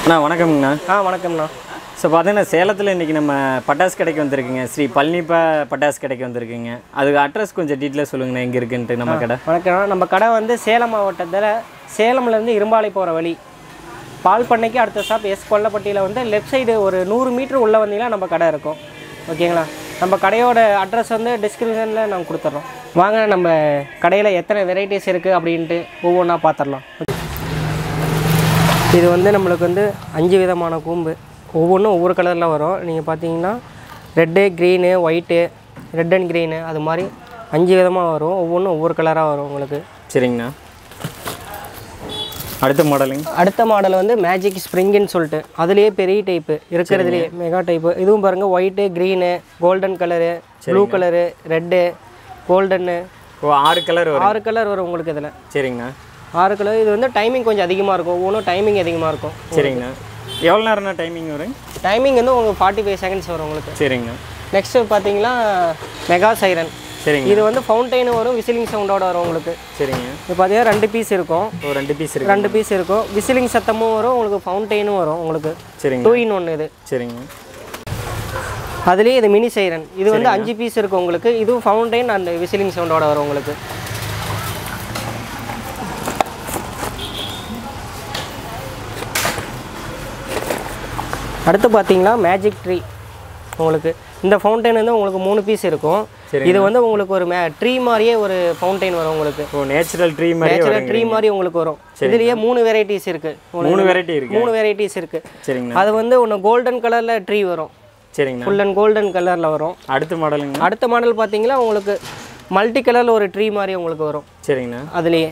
அண்ணா வணக்கம்ங்கண்ணா ஆ வணக்கம்ண்ணா ஸோ பார்த்தீங்கன்னா சேலத்தில் இன்றைக்கி நம்ம பட்டாசு கடைக்கு வந்திருக்குங்க ஸ்ரீ பழனிப்பா பட்டாசு கடைக்கு வந்திருக்குங்க அதுக்கு அட்ரஸ் கொஞ்சம் டீட்டெயிலாக சொல்லுங்கண்ணா எங்கே இருக்குன்ட்டு நம்ம கடை வணக்கம்ண்ணா நம்ம கடை வந்து சேலம் மாவட்டத்தில் சேலம்லேருந்து இரும்பாலை போகிற வழி பால் பண்ணைக்கு அடுத்த ஸ்டாப் எஸ் கொல்லப்பட்டியில் வந்து லெஃப்ட் சைடு ஒரு நூறு மீட்ரு உள்ளே வந்தீங்கன்னா நம்ம கடை இருக்கும் ஓகேங்களா நம்ம கடையோட அட்ரஸ் வந்து டிஸ்கிரிப்ஷனில் நாங்கள் கொடுத்துட்றோம் வாங்க நம்ம கடையில் எத்தனை வெரைட்டிஸ் இருக்குது அப்படின்ட்டு ஒவ்வொன்றா பார்த்துடலாம் இது வந்து நம்மளுக்கு வந்து அஞ்சு விதமான கூம்பு ஒவ்வொன்றும் ஒவ்வொரு கலரில் வரும் நீங்கள் பார்த்தீங்கன்னா red green white red and green அது மாதிரி அஞ்சு விதமாக வரும் ஒவ்வொன்றும் ஒவ்வொரு கலராக வரும் உங்களுக்கு சரிங்கண்ணா அடுத்த மாடலுங்க அடுத்த மாடல் வந்து மேஜிக் ஸ்ப்ரிங்குன்னு சொல்லிட்டு அதுலேயே பெரிய டைப்பு இருக்கிறதுலேயே மெகா டைப்பு இதுவும் பாருங்கள் white green golden colour blue colour red கோல்டன்னு ஓ ஆறு கலர் வரும் ஆறு கலர் வரும் உங்களுக்கு இதில் சரிங்கண்ணா ஆறு கலர் இது வந்து டைமிங் கொஞ்சம் அதிகமாக இருக்கும் ஒவ்வொன்றும் டைமிங் அதிகமாக இருக்கும் சரிங்கண்ணா எவ்வளோ நேரம்ண்ணா டைமிங் வரும் டைமிங் வந்து உங்களுக்கு ஃபார்ட்டி ஃபைவ் செகண்ட்ஸ் வரும் உங்களுக்கு சரிங்கண்ணா நெக்ஸ்ட்டு பார்த்தீங்கன்னா மெகா சைரன் சரிங்க இது வந்து ஃபவுண்டைன் வரும் விசிலிங் சவுண்டோட வரும் உங்களுக்கு சரிங்க இது பார்த்தீங்கன்னா ரெண்டு பீஸ் இருக்கும் ஒரு ரெண்டு பீஸ் இருக்கு ரெண்டு பீஸ் இருக்கும் விசிலிங் சத்தமும் வரும் உங்களுக்கு ஃபவுண்டைனும் வரும் உங்களுக்கு சரிங்க டூ இன் ஒன்று இது சரிங்க அதுலேயே இது மினி சைரன் இது வந்து அஞ்சு பீஸ் இருக்கும் உங்களுக்கு இதுவும் ஃபவுண்டைன் அண்ட் விசிலிங் சவுண்டோட வரும் உங்களுக்கு அடுத்து பார்த்தீங்கன்னா மேஜிக் ட்ரீ உங்களுக்கு இந்த ஃபவுண்டைன் வந்து உங்களுக்கு மூணு பீஸ் இருக்கும் இது வந்து உங்களுக்கு ஒரு மே ட்ரீ மாதிரியே ஒரு ஃபவுண்டைன் வரும் உங்களுக்கு ஓ நேச்சுரல் ட்ரீ மாதிரி நேச்சுரல் ட்ரீ மாதிரி உங்களுக்கு வரும் இதுலேயே மூணு வெரைட்டிஸ் இருக்கு உங்களுக்கு மூணு வெரைட்டி இருக்கு மூணு வெரைட்டிஸ் இருக்கு சரிங்கண்ணா அது வந்து ஒன்று கோல்டன் கலரில் ட்ரீ வரும் சரிங்கண்ணா ஃபுல் அண்ட் கோல்டன் கலரில் வரும் அடுத்த மாடலுங்க அடுத்த மாடல் பார்த்தீங்கன்னா உங்களுக்கு மல்டி கலரில் ஒரு ட்ரீ மாதிரி உங்களுக்கு வரும் சரிங்கண்ணா அதுலேயே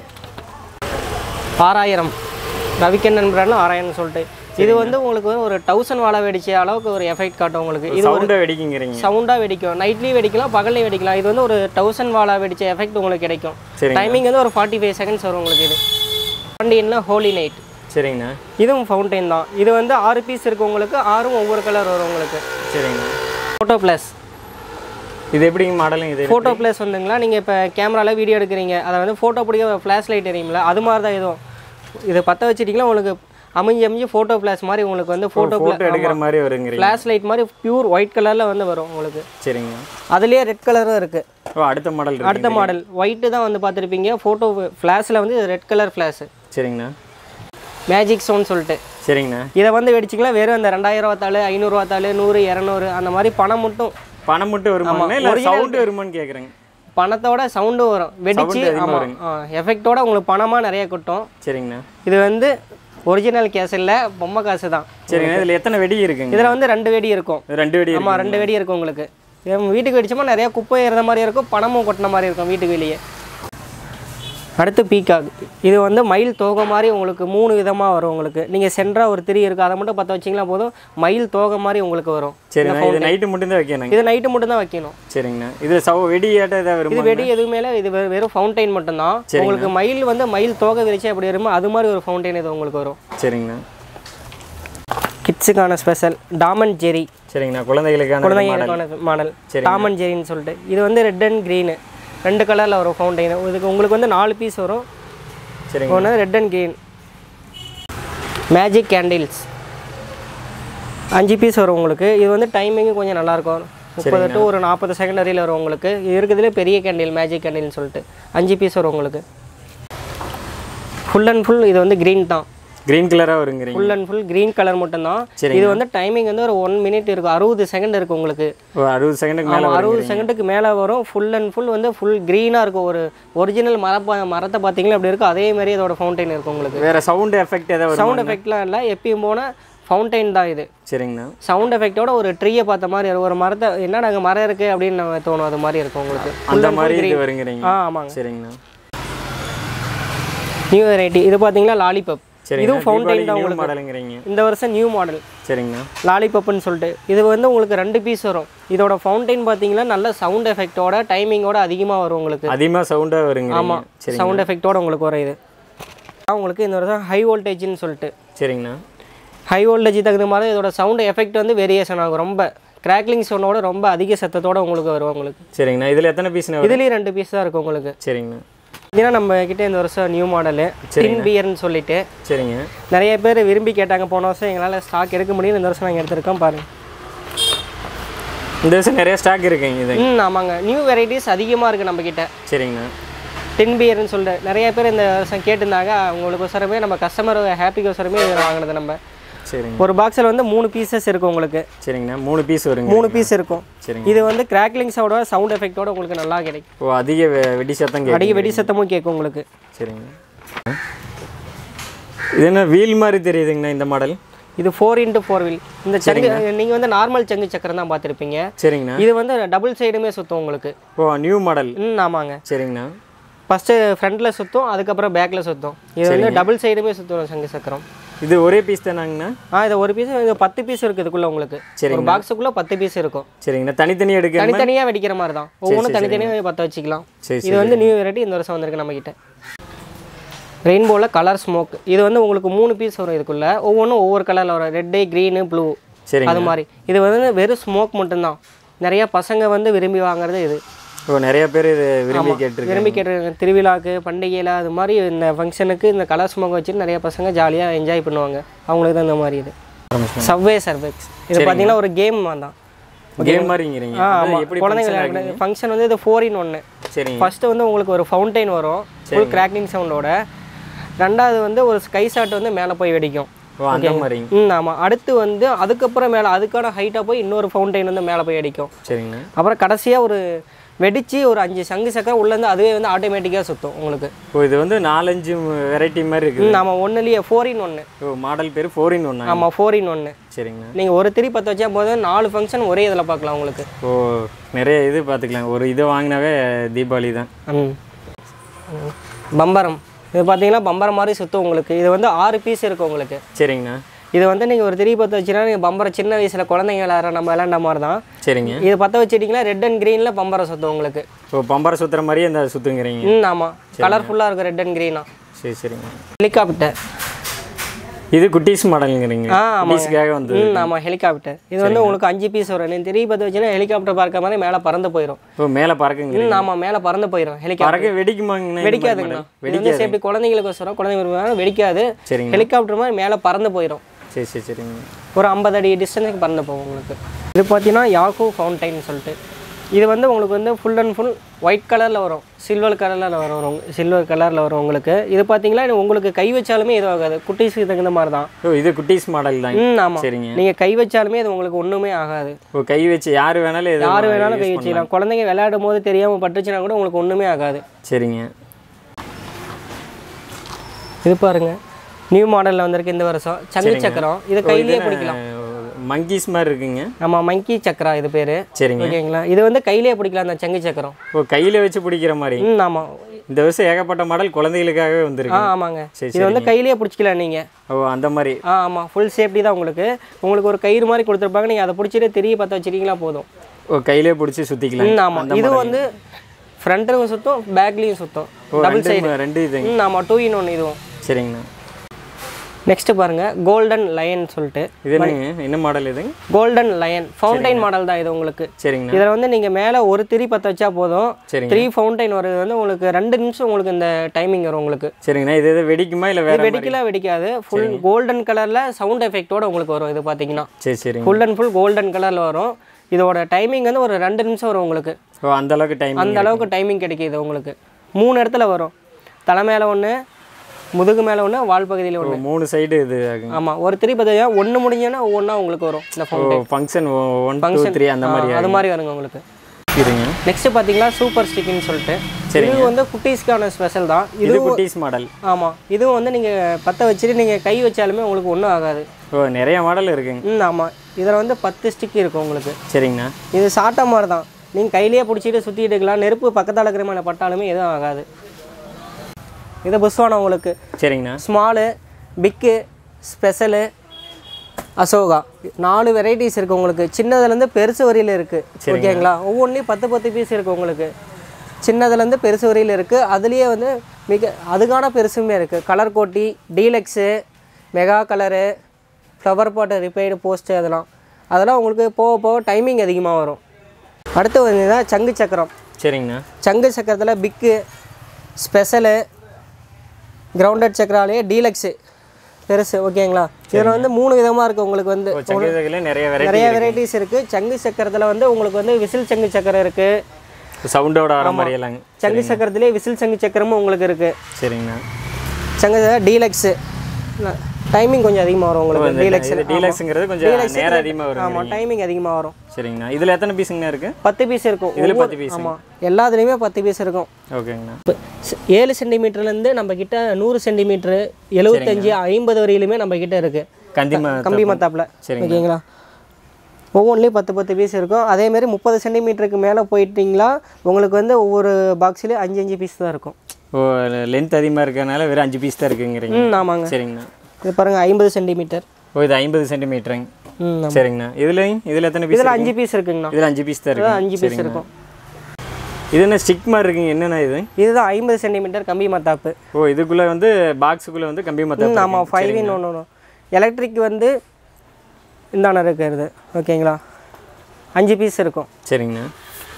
ஆறாயிரம் ரவிக்கண்ணன் பிராண்டில் ஆறாயிரம் சொல்லிட்டு இது வந்து உங்களுக்கு ஒரு தௌசண்ட் வாழை வெடிச்ச அளவுக்கு ஒரு எஃபெக்ட் காட்டும் உங்களுக்கு இது சவுண்டை வெடிக்குங்கிறீங்க சவுண்டாக வெடிக்கும் நைட்லேயும் வெடிக்கலாம் பகல்லையும் வெடிக்கலாம் இது வந்து ஒரு தௌசண்ட் வாழை வெடிச்ச எஃபெக்ட் உங்களுக்கு கிடைக்கும் சரிங்க டைமிங் வந்து ஒரு ஃபார்ட்டி ஃபைவ் செகண்ட்ஸ் வரும் உங்களுக்கு இது ஃபவுண்டைன்னா ஹோலி நைட் சரிங்கண்ணா இதுவும் ஃபவுண்டைன் தான் இது வந்து ஆறு பீஸ் இருக்கு உங்களுக்கு ஆறும் ஒவ்வொரு கலர் வரும் உங்களுக்கு சரிங்கண்ணா ஃபோட்டோ ப்ளஸ் இது எப்படிங்க மாடலுங்க இது ஃபோட்டோ ப்ளஸ் வந்துங்களா நீங்கள் இப்போ கேமராவில் வீடியோ எடுக்கிறீங்க அதை வந்து ஃபோட்டோ பிடிக்க ஃப்ளாஷ் லைட் எரியும்ல அது மாதிரி தான் இதுவும் இதை பற்ற வச்சிட்டிங்கன்னா உங்களுக்கு அமைஞ்சு அமைஞ்சு ஃபோட்டோ ஃப்ளாஷ் மாதிரி உங்களுக்கு வந்து ஃபோட்டோ ஃபோட்டோ எடுக்கிற மாதிரி வருங்கிறீங்க ஃப்ளாஷ் லைட் மாதிரி பியூர் ஒயிட் கலரில் வந்து வரும் உங்களுக்கு சரிங்க அதுலேயே ரெட் கலரும் இருக்குது ஓ அடுத்த மாடல் இருக்கு அடுத்த மாடல் ஒயிட்டு தான் வந்து பார்த்துருப்பீங்க ஃபோட்டோ ஃப்ளாஷில் வந்து ரெட் கலர் ஃப்ளாஷு சரிங்கண்ணா மேஜிக் ஸ்டோன் சொல்லிட்டு சரிங்கண்ணா இதை வந்து வெடிச்சிங்களா வெறும் அந்த ரெண்டாயிரம் ரூபாத்தாள் ஐநூறுரூவாத்தாள் நூறு இரநூறு அந்த மாதிரி பணம் மட்டும் பணம் மட்டும் வருமாங்க இல்லை சவுண்டு வருமான்னு கேட்குறேங்க பணத்தோட சவுண்டும் வரும் வெடிச்சு ஆமாம் எஃபெக்டோட உங்களுக்கு பணமாக நிறைய கொட்டும் சரிங்கண்ணா இது வந்து ஒரிஜினல் கேஸ் இல்லை பொம்மை காசு தான் சரிங்கண்ணா இதில் எத்தனை வெடி இருக்குங்க இதில் வந்து ரெண்டு வெடி இருக்கும் ரெண்டு வெடி இருக்கு ஆமாம் ரெண்டு வெடி இருக்கும் உங்களுக்கு இது வீட்டுக்கு வெடிச்சோமா நிறைய குப்பை ஏறுற மாதிரி இருக்கும் பணமும் கொட்டின மாதிரி இருக்கும் வீட்டுக்கு வெளியே அடுத்து பீகாக் இது வந்து மயில் தோகை மாதிரி உங்களுக்கு மூணு விதமாக வரும் உங்களுக்கு நீங்கள் சென்ட்ராக ஒரு திரி இருக்குது அதை மட்டும் பற்ற வச்சிங்களா போதும் மயில் தோகை மாதிரி உங்களுக்கு வரும் சரிண்ணா இது நைட்டு மட்டும் தான் வைக்கணுங்க இது நைட்டு மட்டும் தான் வைக்கணும் சரிங்கண்ணா இது சவ வெடி ஏட்ட ஏதாவது இது வருமா வெடி எதுவுமே இல்லை இது வெறும் வெறும் ஃபவுண்டைன் மட்டும்தான் உங்களுக்கு மயில் வந்து மயில் தோகை விரிச்சு அப்படி வருமோ அது மாதிரி ஒரு ஃபவுண்டைன் இது உங்களுக்கு வரும் சரிங்கண்ணா கிட்ஸுக்கான ஸ்பெஷல் டாமன் ஜெரி சரிங்கண்ணா குழந்தைகளுக்கான மாடல் குழந்தைங்களுக்கான மாடல் டாமன் ஜெரின்னு சொல்லிட்டு இது வந்து ரெட் அண்ட் க்ரீனு ரெண்டு கலரில் வரும் ஃபவுண்டைன் இதுக்கு உங்களுக்கு வந்து நாலு பீஸ் வரும் சரிங்க ஒன்று red and green magic candles அஞ்சு பீஸ் வரும் உங்களுக்கு இது வந்து டைமிங்கும் கொஞ்சம் நல்லாயிருக்கும் முப்பது டு ஒரு நாற்பது செகண்ட் வரையில் வரும் உங்களுக்கு இது இருக்கிறதுலே பெரிய கேண்டில் மேஜிக் கேண்டில்னு சொல்லிட்டு அஞ்சு பீஸ் வரும் உங்களுக்கு ஃபுல் அண்ட் ஃபுல் இது வந்து க்ரீன் தான் க்ரீன் கலராக வருங்கிறீங்க full and full green colour மட்டும்தான் இது வந்து டைமிங் வந்து ஒரு ஒன் மினிட் இருக்கும் அறுபது செகண்ட் இருக்குது உங்களுக்கு ஓ அறுபது செகண்டுக்கு மேலே ஆமா, அறுபது செகண்டுக்கு மேலே வரும் ஃபுல் அண்ட் ஃபுல் வந்து ஃபுல் க்ரீனாக இருக்கும் ஒரு ஒரிஜினல் மரப்ப மரத்தை பார்த்தீங்கன்னா அப்படி இருக்கும் அதே மாதிரி இதோட ஃபவுண்டைன் இருக்கும் உங்களுக்கு வேற சவுண்ட் எஃபெக்ட் ஏதாவது வரும் சவுண்ட் எஃபெக்ட்லாம் இல்லை எப்பயும் போனால் ஃபவுண்டைன் தான் இது சரிங்கண்ணா சவுண்ட் எஃபெக்ட்டோட ஒரு ட்ரீயை பார்த்த மாதிரி இருக்கும். ஒரு மரத்தை என்ன நாங்கள் மரம் இருக்குது அப்படின்னு நம்ம தோணும் அது மாதிரி இருக்கும் உங்களுக்கு அந்த மாதிரி இது வருங்கிறீங்க ஆ ஆமாங்க சரிங்கண்ணா நியூ வெரைட்டி இது பார்த்தீங்கன்னா லாலிபப் சரிங்க இதுவும் ஃபவுண்டைன் தான் நியூ உங்களுக்கு மாடலுங்கிறீங்க இந்த வருஷம் நியூ மாடல் சரிங்கண்ணா லாலிபப்னு சொல்லிட்டு இது வந்து உங்களுக்கு ரெண்டு பீஸ் வரும் இதோட ஃபவுண்டைன் பார்த்தீங்கன்னா நல்ல சவுண்ட் எஃபெக்ட்டோட டைமிங்கோட அதிகமாக வரும் உங்களுக்கு அதிகமாக சவுண்டாக வருங்க ஆமாம் சரி சவுண்ட் எஃபெக்ட்டோட உங்களுக்கு வரும் இது உங்களுக்கு இந்த வருஷம் ஹை வோல்டேஜ்னு சொல்லிட்டு சரிங்கண்ணா ஹை வோல்டேஜ் தகுந்த மாதிரி இதோட சவுண்ட் எஃபெக்ட் வந்து வேரியேஷன் ஆகும் ரொம்ப கிராக்லிங் சவுண்டோட ரொம்ப அதிக சத்தத்தோட உங்களுக்கு வரும் உங்களுக்கு சரிங்கண்ணா இதில் எத்தனை பீஸ்ண்ணா வரும் இதுலேயும் ரெண்டு பீஸ் தான் இருக்கும் உங்களுக்கு சரிங்கண்ணா பார்த்தீங்கன்னா நம்ம கிட்ட இந்த வருஷம் நியூ மாடலு டின் பியர்னு சொல்லிட்டு சரிங்க நிறைய பேர் விரும்பி கேட்டாங்க போன வருஷம் எங்களால் ஸ்டாக் எடுக்க முடியும் இந்த வருஷம் நாங்கள் எடுத்திருக்கோம் பாருங்க இந்த வருஷம் நிறைய ஸ்டாக் இருக்குங்க இது ம் ஆமாங்க நியூ வெரைட்டிஸ் அதிகமாக இருக்குது நம்ம கிட்ட சரிங்கண்ணா டின் பியர்னு சொல்லிட்டு நிறைய பேர் இந்த வருஷம் கேட்டிருந்தாங்க அவங்களுக்கோசரமே நம்ம கஸ்டமர் ஹாப்பிக்கோசரமே இது வாங்கினது நம்ம சரிங்க ஒரு பாக்ஸில் வந்து மூணு பீசஸ் இருக்கும் உங்களுக்கு சரிங்கண்ணா மூணு பீஸ் வருங்க மூணு பீஸ் இருக்கும் சரிங்க இது வந்து கிராக்லிங் சவுடோட சவுண்ட் எஃபெக்டோட உங்களுக்கு நல்லா கிடைக்கும் ஓ அதிக வெ- வெடி சத்தம் கேட்கும் அடிக்க வெடி சத்தமும் கேட்கும் உங்களுக்கு சரிங்க இது என்ன வீல் மாதிரி தெரியுதுங்கண்ணா இந்த மாடல் இது ஃபோர் இன்ட்டு ஃபோர் வீல் இந்த சங்கு நீங்கள் வந்து நார்மல் சங்கு சக்கரம் தான் பார்த்துருப்பீங்க சரிங்கண்ணா இது வந்து டபுள் சைடுமே சுற்றும் உங்களுக்கு ஓ நியூ மாடல் ம் ஆமாங்க சரிங்கண்ணா ஃபஸ்ட்டு ஃப்ரண்ட்டில் சுற்றும் அதுக்கப்புறம் பேக்கில் சுற்றும் இது வந்து டபுள் சைடுமே சுற்றும் சங்கு சக்கரம் இது ஒரே பீஸ் தானாங்கண்ணா ஆ இது ஒரு பீஸ் இது பத்து பீஸ் இருக்குது இதுக்குள்ளே உங்களுக்கு ஒரு பாக்ஸுக்குள்ளே பத்து பீஸ் இருக்கும் சரிங்கண்ணா தனித்தனி எடுக்க தனித்தனியாக வெடிக்கிற மாதிரி தான் ஒவ்வொன்றும் தனித்தனியாக பற்ற வச்சுக்கலாம் சரி இது வந்து நியூ வெரைட்டி இந்த வருஷம் வந்திருக்கு நம்மக்கிட்ட ரெயின்போவில் கலர் ஸ்மோக் இது வந்து உங்களுக்கு மூணு பீஸ் வரும் இதுக்குள்ள ஒவ்வொன்றும் ஒவ்வொரு கலரில் வரும் ரெட்டு க்ரீனு ப்ளூ சரிங்க அது மாதிரி இது வந்து வெறும் ஸ்மோக் மட்டும்தான் நிறைய பசங்க வந்து விரும்பி வாங்குறது இது ஓ நிறைய பேர் இது விரும்பி கேட்டிருக்காங்க விரும்பி கேட்டு திருவிழாக்கு பண்டிகையில் அது மாதிரி இந்த ஃபங்க்ஷனுக்கு இந்த கலர் ஸ்மோக் வச்சு நிறைய பசங்க ஜாலியாக என்ஜாய் பண்ணுவாங்க அவங்களுக்கு தான் இந்த மாதிரி இது சவ்வே சர்வெக்ஸ் இது பார்த்தீங்கன்னா ஒரு கேம் தான் கேம் மாதிரிங்கிறீங்க ஆ அது ஆமாம் எப்படி குழந்தைங்க விளையாடுற ஃபங்க்ஷன் வந்து இது ஃபோர் இன் ஒன்று சரிங்க ஃபஸ்ட்டு வந்து உங்களுக்கு ஒரு ஃபவுண்டைன் வரும் ஃபுல் கிராக்லிங் சவுண்டோட ரெண்டாவது வந்து ஒரு ஸ்கை ஷாட் வந்து மேலே போய் வெடிக்கும் ஓ அந்த மாதிரிங்க ம் ஆமாம் அடுத்து வந்து அதுக்கப்புறம் மேலே அதுக்கான ஹைட்டாக போய் இன்னொரு ஃபவுண்டைன் வந்து மேலே போய் அடிக்கும் சரிங்கண்ணா அப்புறம் கடைசியாக ஒரு வெடிச்சு ஒரு அஞ்சு சங்கு சக்கரம் உள்ளேருந்து அதுவே வந்து ஆட்டோமேட்டிக்காக சுற்றும் உங்களுக்கு ஓ இது வந்து நாலஞ்சு வெரைட்டி மாதிரி இருக்குது ம் ஆமாம் ஒன்றுலேயே ஃபோர் இன் ஒன்று ஓ மாடல் பேர் ஃபோர் இன் ஒன்னா ஆமாம் ஃபோர் இன் ஒன்று சரிங்கண்ணா நீங்கள் ஒரு திரி பற்ற வச்சா போதும் நாலு ஃபங்க்ஷன் ஒரே இதில் பார்க்கலாம் உங்களுக்கு ஓ நிறைய இது பார்த்துக்கலாம் ஒரு இது வாங்கினாவே தீபாவளி தான் ம் ம். பம்பரம் இது பார்த்தீங்கன்னா பம்பரம் மாதிரி சுற்றும் உங்களுக்கு இது வந்து ஆறு பீஸ் இருக்கும் உங்களுக்கு சரிங்கண்ணா இது வந்து நீங்கள் ஒரு திரி பற்ற வச்சுன்னா நீங்கள் பம்பரம் சின்ன வயசில் குழந்தைங்க விளையாடுற நம்ம விளையாண்ட மாதிரி தான் சரிங்க இது பற்ற வச்சிட்டிங்கன்னா ரெட் அண்ட் க்ரீனில் பம்பரம் சுற்றும் உங்களுக்கு ஓ பம்பரை சுற்றுற மாதிரியே இந்த சுற்றுங்கிறீங்க ம் ஆமாம் கலர்ஃபுல்லாக இருக்கும் ரெட் அண்ட் க்ரீனா சரி சரிங்க ஹெலிகாப்டர் இது குட்டீஸ் மாடலுங்கிறீங்க ஆ, ஆமாங்க. குட்டீஸ்க்காக வந்து ம் ஆமாம் ஹெலிகாப்டர் இது வந்து உங்களுக்கு அஞ்சு பீஸ் வரும் நீங்கள் திரி பற்ற வச்சுன்னா ஹெலிகாப்டர் பார்க்க மாதிரி மேலே பறந்து போயிடும் ஓ மேலே பறக்குங்கிறீங்க ம் ஆமாம் மேலே பறந்து போயிடும் ஹெலிகாப்டர் பறக்க வெடிக்குமாங்கண்ணா இந்த வெடிக்காதுங்கண்ணா model? இது வந்து சேஃப்டி குழந்தைங்களுக்கு வசரம் குழந்தைங்க விரும்புவாங்க வெடிக்காது சரிங்க ஹெலிகாப்டர் மாதிரி மேலே பறந்து போயிடும் சரி சரி சரிங்க ஒரு ஐம்பது அடி டிஸ்டன்ஸுக்கு பறந்து போகும் உங்களுக்கு இது பார்த்தீங்கன்னா யாகூ ஃபவுண்டைன் சொல்லிட்டு இது வந்து உங்களுக்கு வந்து ஃபுல் அண்ட் ஃபுல் ஒயிட் கலரில் வரும் சில்வர் கலரில் வரும் சில்வர் கலரில் வரும் உங்களுக்கு இது பார்த்தீங்கன்னா இது உங்களுக்கு கை வச்சாலுமே எதுவும் ஆகாது குட்டீஸுக்கு தகுந்த மாதிரி தான் ஓ இது குட்டீஸ் மாடல் தான் ம் ஆமாம் சரிங்க நீங்கள் கை வச்சாலுமே இது உங்களுக்கு ஒன்றுமே ஆகாது ஓ கை வச்சு யார் வேணாலும் எது யார் வேணாலும் கை வச்சுக்கலாம் குழந்தைங்க விளையாடும் போது தெரியாமல் பட்டுச்சுன்னா கூட உங்களுக்கு ஒன்றுமே ஆகாது சரிங்க இது பாருங்க நியூ மாடலில் வந்திருக்கு இந்த வருஷம் சங்கு சக்கரம் இது கையிலேயே பிடிக்கலாம் மங்கீஸ் மாதிரி இருக்குங்க ஆமாம் மங்கி சக்கரா இது பேர் சரிங்க ஓகேங்களா இது வந்து கையிலேயே பிடிக்கலாம் அந்த சங்கு சக்கரம் ஓ கையில் வச்சு பிடிக்கிற மாதிரி ம் ஆமாம் இந்த வருஷம் ஏகப்பட்ட மாடல் குழந்தைகளுக்காகவே ஆ வந்திருக்கு ஆமாங்க சரி, இது வந்து கையிலேயே பிடிச்சிக்கலாம் நீங்கள் ஓ அந்த மாதிரி ஆ ஆமாம் ஃபுல் சேஃப்டி தான் உங்களுக்கு உங்களுக்கு ஒரு கயிறு மாதிரி கொடுத்துருப்பாங்க நீங்கள் அதை பிடிச்சிட்டு தெரிய பற்ற வச்சிருக்கீங்களா போதும் ஓ கையிலே பிடிச்சி சுற்றிக்கலாம் ம் ஆமாம் இது வந்து ஃப்ரண்ட்லையும் சுத்தம் பேக்லேயும் சுத்தம் ஓ டபுள் ரெண்டு ரெண்டு இதுங்க ம் ஆமாம் டூ இன் ஒன் இதுவும் சரிங்கண்ணா நெக்ஸ்ட் பாருங்க கோல்டன் லயன் சொல்லிட்டு இது என்னங்க என்ன மாடல் இதுங்க கோல்டன் லயன் ஃபவுண்டைன் மாடல் தான் இது உங்களுக்கு சரிங்கண்ணா இதில் வந்து நீங்கள் மேலே ஒரு திரி பற்ற வச்சா போதும் சரிங்க த்ரீ ஃபவுண்டைன் வருது வந்து உங்களுக்கு ரெண்டு நிமிஷம் உங்களுக்கு இந்த டைமிங் வரும் உங்களுக்கு சரிங்கண்ணா இது எது வெடிக்குமா இல்லை வேற மாதிரி? வெடிக்கலாம் வெடிக்காது ஃபுல் கோல்டன் கலரில் சவுண்ட் எஃபெக்ட்டோட உங்களுக்கு வரும் இது பார்த்தீங்கன்னா சரி சரிங்க ஃபுல் அண்ட் ஃபுல் கோல்டன் கலரில் வரும் இதோட டைமிங் வந்து ஒரு ரெண்டு நிமிஷம் வரும் உங்களுக்கு ஓ அந்த அளவுக்கு டைம் அந்த அளவுக்கு டைமிங் கிடைக்கிது உங்களுக்கு மூணு இடத்துல வரும் தலை மேலே ஒன்று முதுகு மேலே ஒன்று வால் பகுதியில் ஒன்று மூணு சைடு இது ஆகுங்க ஆமாம் ஒரு திரி பார்த்தீங்கன்னா ஒன்று முடிஞ்சோன்னா ஒவ்வொன்றா உங்களுக்கு வரும் இந்த ஓ fountain function one two three அந்த மாதிரி அது மாதிரி வருங்க உங்களுக்கு இருங்க நெக்ஸ்ட் பார்த்தீங்கன்னா சூப்பர் ஸ்டிக்னு சொல்லிட்டு இது வந்து குட்டீஸ்க்கான ஸ்பெஷல் தான் இது இது குட்டீஸ் மாடல் ஆமாம் இதுவும் வந்து நீங்கள் பற்ற வச்சுட்டு நீங்கள் கை வச்சாலுமே உங்களுக்கு ஒன்றும் ஆகாது ஓ நிறைய மாடல் இருக்குங்க ம் ஆமாம் இதில் வந்து பத்து ஸ்டிக் இருக்கும் உங்களுக்கு சரிங்கண்ணா இது சாட்டா மாதிரி தான் நீங்கள் கையிலேயே பிடிச்சிட்டு சுற்றிட்டு இருக்கலாம் நெருப்பு பக்கத்தால் இருக்கிற மேலே பட்டாலுமே எதுவும் ஆகாது இது புஷ்வானம் உங்களுக்கு சரிங்கண்ணா ஸ்மாலு பிக்கு ஸ்பெஷலு அசோகா நாலு வெரைட்டிஸ் இருக்குது உங்களுக்கு சின்னதுலேருந்து பெருசு வரையில் இருக்குது ஓகேங்களா ஒவ்வொன்றையும் பத்து பத்து பீஸ் இருக்குது உங்களுக்கு சின்னதுலேருந்து பெருசு வரையில் இருக்குது அதுலேயே வந்து மிக அதுக்கான பெருசுமே இருக்குது கலர் கோட்டி deluxe mega colour flower pot ரிப்பேர்டு போஸ்ட்டு அதெல்லாம் அதெல்லாம் உங்களுக்கு போக போக டைமிங் அதிகமாக வரும் அடுத்து வந்தீங்கன்னா சங்கு சக்கரம் சரிங்கண்ணா சங்கு சக்கரத்தில் பிக்கு ஸ்பெஷலு கிரவுண்டட் சக்கராலே டீலக்ஸு பெருசு ஓகேங்களா இதில் வந்து மூணு விதமாக இருக்குது உங்களுக்கு வந்து இப்போ சங்கீதங்களே நிறைய வெரைட்டி நிறைய வெரைட்டிஸ் இருக்குது சங்கு சக்கரத்தில் வந்து உங்களுக்கு வந்து விசில் சங்கு சக்கரம் இருக்குது சவுண்டோட வர மாதிரி எல்லாங்க சங்கு சக்கரத்துலேயே விசில் சங்கு சக்கரமும் உங்களுக்கு இருக்குது சரிங்கண்ணா சங்கு டீலக்ஸு டைமிங் கொஞ்சம் அதிகமாக வரும் உங்களுக்கு டீலக்ஸ் இது டீலக்ஸுங்கிறது கொஞ்சம் நேரம் அதிகமாக வரும் ஆமாம் டைமிங் அதிகமாக வரும் சரிங்கண்ணா இதில் எத்தனை பீஸுங்கண்ணா இருக்குது பத்து பீஸ் இருக்கும் இதில் ஒவ்வொரு- பத்து பீஸ் ஆமா எல்லாத்துலேயுமே பத்து பீஸ் இருக்கும் ஓகேங்கண்ணா இப்போ ஸ்- ஏழு சென்டிமீட்டர்லேருந்து நம்ம கிட்ட நூறு சென்டிமீட்ரு எழுபத்தஞ்சி ஐம்பது வரையிலுமே நம்ம கிட்ட இருக்கு கந்திமா கம்பி மத்தாப்பில் சரிங்க. ஓகேங்களா ஒவ்வொன்றிலையும் பத்து பத்து பீஸ் இருக்கும் அதேமாரி முப்பது சென்டிமீட்டருக்கு மேலே போயிட்டீங்களா உங்களுக்கு வந்து ஒவ்வொரு பாக்ஸ்லேயும் அஞ்சு அஞ்சு பீஸ் தான் இருக்கும் ஓ லென்த் அதிகமாக இருக்கிறதுனால வெறும் அஞ்சு பீஸ் தான் இருக்குங்கிறீங்க ம் ஆமாங்க சரிங்கண்ணா இது பாருங்கள் ஐம்பது சென்டிமீட்டர் ஓ இது ஐம்பது சென்டிமீட்டருங்க ம் ஆமாம் சரிங்கண்ணா இதுலையும் இதில் எத்தனை பீஸ் இதில் அஞ்சு பீஸ் இருக்குங்கண்ணா இதில் அஞ்சு பீஸ் தான் இதில் இருக்கு அஞ்சு பீஸ் இருக்கும் இது என்ன ஸ்டிக் மாதிரி இருக்குங்க என்னண்ணா இது இதுதான் ஐம்பது சென்டிமீட்டர் கம்பி மத்தாப்பு ஓ இதுக்குள்ளே வந்து பாக்ஸுக்குள்ளே வந்து கம்பி மத்த ம் ஆமாம் ஃபைவ் இன் ஒன்று ஒன்று எலக்ட்ரிக் வந்து இந்தான இருக்கிறது ஓகேங்களா அஞ்சு பீஸ் இருக்கும் சரிங்கண்ணா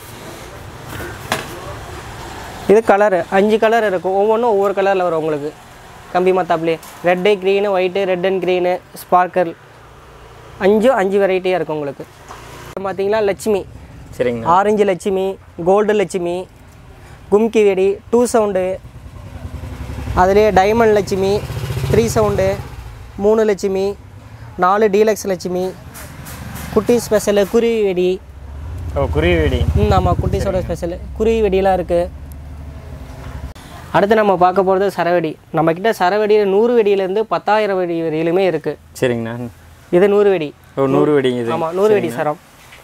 இது கலரு அஞ்சு கலர் இருக்கும் ஒவ்வொன்றும் ஒவ்வொரு கலரில் வரும் உங்களுக்கு கம்பி மத்தாப்லேயே red green white red and green sparkle அஞ்சும் அஞ்சு வெரைட்டியாக இருக்கும் உங்களுக்கு பார்த்தீங்களா லட்சுமி சரிங்கண்ணா ஆரஞ்சு லட்சுமி கோல்டு லட்சுமி கும்கி வெடி டூ சவுண்டு அதுலேயே டைமண்ட் லட்சுமி த்ரீ சவுண்டு மூணு லட்சுமி நாலு டீலக்ஸ் லட்சுமி குட்டி ஸ்பெஷலு குருவி வெடி ஓ குருவி வெடி ம் ஆமாம் குட்டீஸோட ஸ்பெஷலு குருவி வெடியெலாம் இருக்குது அடுத்து நம்ம பார்க்க போகிறது சரவெடி நம்மக்கிட்ட சரவெடியில் நூறு வெடியிலேருந்து பத்தாயிரம் வெடி வரையிலுமே இருக்குது சரிங்கண்ணா இது நூறு வெடி ஓ நூறு வெடிங்க இது ஆமாம் நூறு வெடி சரம்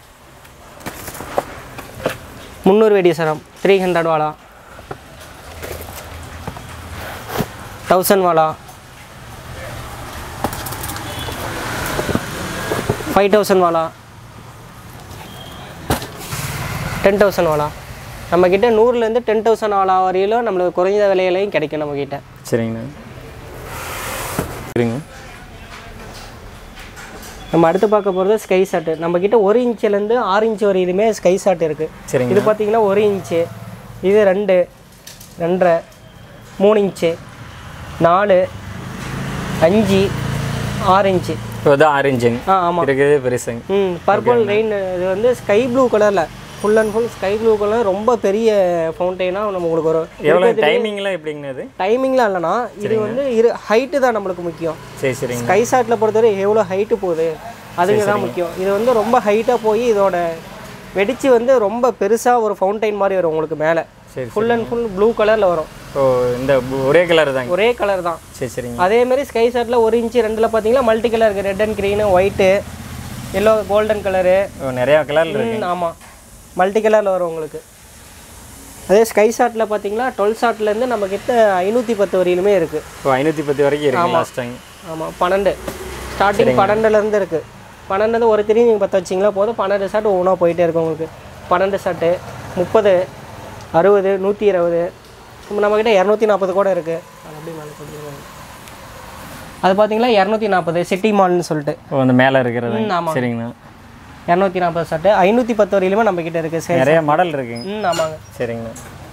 முந்நூறு வெடி சரம் த்ரீ ஹண்ட்ரட் வாலா தௌசண்ட் வாலா ஃபைவ் தௌசண்ட் வாலா டென் தௌசண்ட் வாலா நம்மக்கிட்ட நூறுலேருந்து டென் தௌசண்ட் வாலா வரையிலும் நம்மளுக்கு குறைந்த விலையிலையும் கிடைக்கும் நம்மக்கிட்ட சரிங்கண்ணா சரிங்க நம்ம அடுத்து பார்க்க போகிறது ஸ்கை ஷாட்டு நம்மக்கிட்ட ஒரு இன்ச்சிலேருந்து ஆறு இன்ச் வரையிலுமே ஸ்கை ஷாட் இருக்குது சரிங்க இது பார்த்தீங்கன்னா ஒரு இன்ச்சு இது ரெண்டு ரெண்டரை மூணு இன்ச்சு நாலு அஞ்சு ஆறு இன்ச்சு இப்போ இது ஆரஞ்சுங்க ஆ ஆமாம் இருக்குது பெருசுங்க ம் பர்பிள் ரெயின் இது வந்து ஸ்கை ப்ளூ கலரில் full and full sky blue colour ரொம்ப பெரிய ஃபவுண்டெயினாக நம்ம உங்களுக்கு வரும் எவ்வளோ டைமிங்லாம் எப்படிங்கண்ணா இது டைமிங்லாம் இல்லைனா இது வந்து இரு ஹைட்டு தான் நம்மளுக்கு முக்கியம் சரி சரிங்க ஸ்கை ஷாட்டில் பொறுத்தவரை எவ்வளோ ஹைட்டு போகுது அதுங்க தான் முக்கியம் இது வந்து ரொம்ப ஹைட்டாக போய் இதோட வெடிச்சு வந்து ரொம்ப பெருசாக ஒரு ஃபவுண்டைன் மாதிரி வரும் உங்களுக்கு மேலே சரி ஃபுல் அண்ட் ஃபுல் ப்ளூ கலரில் வரும் ஓ இந்த ஒரே கலர் தாங்க ஒரே கலர் தான் சரி சரிங்க அதேமாரி ஸ்கை ஷாட்டில் ஒரு இன்ச்சு ரெண்டில் பார்த்தீங்கன்னா மல்டி கலர் இருக்குது red and green white yellow golden colour ஓ நிறையா கலரில் இருக்கு ஆமாம் மல்டி கலரில் வரும் உங்களுக்கு அதே ஸ்கை ஷாட்டில் பார்த்தீங்கன்னா டுவெல் ஷாட்லேருந்து நம்மக்கிட்ட ஐநூற்றி பத்து வரையிலுமே இருக்குது ஓ ஐநூற்றி பத்து வரைக்கும் இருக்கு லாஸ்ட் டைம் ஆமாம் பன்னெண்டு ஸ்டார்டிங் பன்னெண்டுலேருந்து இருக்குது பன்னெண்டு ஒரு திரி நீங்கள் பற்ற வச்சிங்களா போதும் பன்னெண்டு ஷாட் ஒவ்வொன்றா போயிட்டே இருக்கும் உங்களுக்கு பன்னெண்டு ஷாட்டு முப்பது அறுபது நூற்றி இருபது நம்மக்கிட்ட இரநூத்தி நாற்பது கூட இருக்குது அது அப்படியே மேலே போட்டுருவாங்க அது பார்த்தீங்கன்னா இரநூத்தி நாற்பது சிட்டி மால்னு சொல்லிட்டு ஓ அந்த மேலே இருக்கிறது ம், ஆமாம். சரிங்கண்ணா இரநூத்தி நாற்பது ஷாட்டு ஐநூற்றி பத்து வரையிலுமே நம்மக்கிட்ட இருக்குது சரி நிறைய மாடல் இருக்குங்க ம் ஆமாங்க சரிங்கண்ணா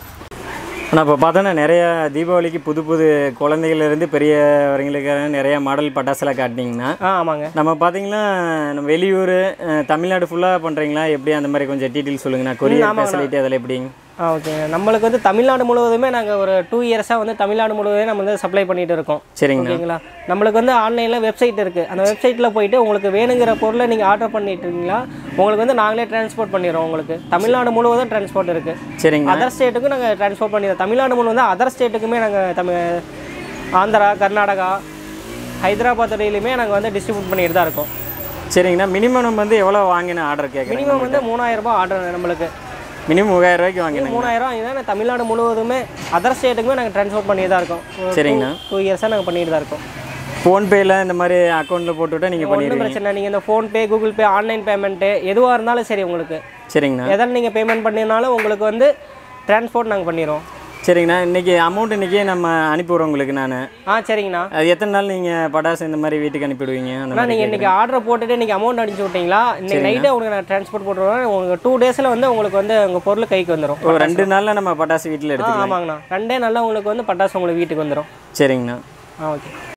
ஆனால் இப்போ பார்த்தோன்னா நிறைய தீபாவளிக்கு புது புது குழந்தைகள்லேருந்து பெரிய வரைங்களுக்கு நிறைய மாடல் பட்டாசுலாம் காட்டினீங்கன்னா ஆ ஆமாங்க நம்ம பார்த்தீங்கன்னா நம்ம வெளியூர் அஹ், தமிழ்நாடு ஃபுல்லாக பண்ணுறீங்களா எப்படி அந்த மாதிரி கொஞ்சம் டீட்டெயில் சொல்லுங்கண்ணா கொரியர் ஃபெசிலிட்டி அதில் எப்படிங்க ஆ ஓகேங்க நம்மளுக்கு வந்து தமிழ்நாடு முழுவதுமே நாங்கள் ஒரு டூ இயர்ஸாக வந்து தமிழ்நாடு முழுவதுமே நம்ம வந்து சப்ளை பண்ணிட்டு இருக்கோம் சரிங்கண்ணா ஓகேங்களா நம்மளுக்கு வந்து ஆன்லைனில் வெப்சைட் இருக்குது அந்த வெப்சைட்டில் போயிட்டு உங்களுக்கு வேணுங்கிற பொருளை நீங்கள் ஆர்டர் பண்ணிட்டீங்களா உங்களுக்கு வந்து நாங்களே டிரான்ஸ்போர்ட் பண்ணிடுறோம் உங்களுக்கு தமிழ்நாடு முழுவதும் டிரான்ஸ்போர்ட் இருக்குது சரிங்க அதர் ஸ்டேட்டுக்கும் நாங்கள் டிரான்ஸ்போர்ட் பண்ணிடுறோம் தமிழ்நாடு முழுவதும் அதர் ஸ்டேட்டுக்குமே நாங்கள் தமிழ் ஆந்திரா கர்நாடகா ஹைதராபாத் வரையிலுமே நாங்கள் வந்து டிஸ்ட்ரிபியூட் பண்ணிட்டு தான் இருக்கோம் சரிங்கண்ணா மினிமம் நம்ம வந்து எவ்வளோ வாங்கின ஆர்டர் கேட்குறீங்க மினிமம் வந்து மூணாயிரம் ரூபாய் ஆர்டர் நம்மளுக்கு மினிமம் மூவாயிரம் ரூபாய்க்கு வாங்கினேங்க மூணாயிரம் இதான் தமிழ்நாடு முழுவதுமே அதர் ஸ்டேட்டுக்குமே நாங்கள் ட்ரான்ஸ்போர்ட் பண்ணிட்டு தான் இருக்கோம் சரிங்கண்ணா டூ இயர்ஸாக நாங்கள் பண்ணிட்டு தான் இருக்கோம் ஃபோன்பேயில் இந்த மாதிரி அக்கௌண்ட்டில் போட்டுவிட்டா நீங்கள் ஒன்றும் பண்ணிடுவீங்க பிரச்சனை இல்லை நீங்கள் இந்த PhonePe Google Pay online payment எதுவாக இருந்தாலும் சரி உங்களுக்கு சரிங்கண்ணா எதில் நீங்கள் பேமெண்ட் பண்ணினாலும் உங்களுக்கு வந்து டிரான்ஸ்போர்ட் நாங்கள் பண்ணிடுவோம் சரிங்கண்ணா இன்னைக்கு அமௌண்ட் இன்னைக்கே நம்ம அனுப்பிவிட்றோம் உங்களுக்கு நான் ஆ சரிங்கண்ணா அது எத்தனை நாள் நீங்கள் பட்டாசு இந்த மாதிரி வீட்டுக்கு அனுப்பிவிடுவீங்க அந்த அண்ணா மாதிரி நீங்கள் இன்றைக்கி ஆர்டர் போட்டுட்டு இன்றைக்கி அமௌண்ட் அனுப்பிச்சு விட்டீங்களா இன்னைக்கு நைட்டே உங்களுக்கு நான் ட்ரான்ஸ்போர்ட் போட்டுருவேன் உங்களுக்கு டூ டேஸில் வந்து உங்களுக்கு வந்து உங்கள் பொருள் கைக்கு வந்துடும் ஒரு ரெண்டு நாளில் நம்ம பட்டாசு வீட்டில் ஆ எடுத்துக்கலாம் ஆமாங்கண்ணா ரெண்டே நாளில் உங்களுக்கு வந்து பட்டாசு உங்களுக்கு வீட்டுக்கு வந்துடும் சரிங்கண்ணா ஆ ஓகே